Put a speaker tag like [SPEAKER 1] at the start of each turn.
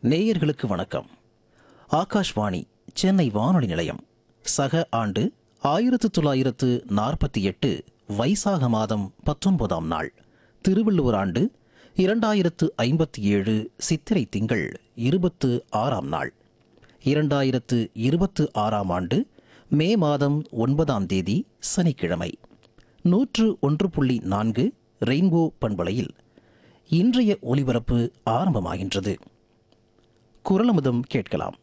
[SPEAKER 1] நேயர்களுக்கு வணக்கம் ஆகாஷ்வாணி சென்னை வானொலி நிலையம் சக ஆண்டு ஆயிரத்து தொள்ளாயிரத்து நாற்பத்தி எட்டு வைசாக மாதம் பத்தொன்பதாம் நாள் திருவள்ளுவர் ஆண்டு இரண்டாயிரத்து ஐம்பத்தி ஏழு சித்திரை திங்கள் இருபத்து ஆறாம் நாள் இரண்டாயிரத்து இருபத்து ஆறாம் ஆண்டு மே மாதம் ஒன்பதாம் தேதி சனிக்கிழமை நூற்று ஒன்று புள்ளி நான்கு ரெயின்போ பண்பலையில் இன்றைய ஒலிபரப்பு ஆரம்பமாகின்றது குரலமுதம் கேட்கலாம்